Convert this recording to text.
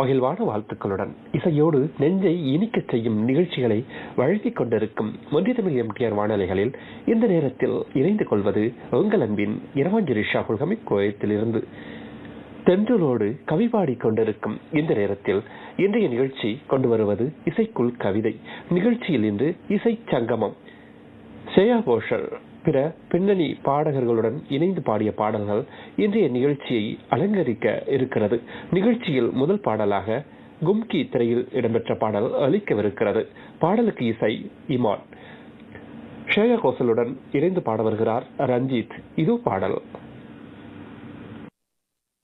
மகிழ்வான வாழ்த்துக்களுடன் இசையோடு நெஞ்சை இனிக்கச் செய்யும் நிகழ்ச்சிகளை வழங்கிக் கொண்டிருக்கும் ஒன்றிய தமிழ் எம்டிஆர் வானொலிகளில் இந்த நேரத்தில் இணைந்து கொள்வது உங்கள் அன்பின் இரவாஞ்சலி ஷாகுல் ஹமீத் கோயத்திலிருந்து தென்றலோடு கவி பாடிக் கொண்டிருக்கும் இந்த நேரத்தில் இன்றைய நிகழ்ச்சி கொண்டு வருவது இசைக்குள் கவிதை நிகழ்ச்சியில் இன்று இசை சங்கமம் ஸ்ரேயா கோஷல் பிற பின்னணி பாடகர்களுடன் இணைந்து பாடிய பாடல்கள் இன்றைய நிகழ்ச்சியை அலங்கரிக்க இருக்கிறது நிகழ்ச்சியில் முதல் பாடலாக கும்கி திரையில் இடம்பெற்ற பாடல் அளிக்கவிருக்கிறது பாடலுக்கு இசை இமான் ஸ்ரேயா கோஷலுடன் இணைந்து பாட வருகிறார் ரஞ்சித் இது பாடல்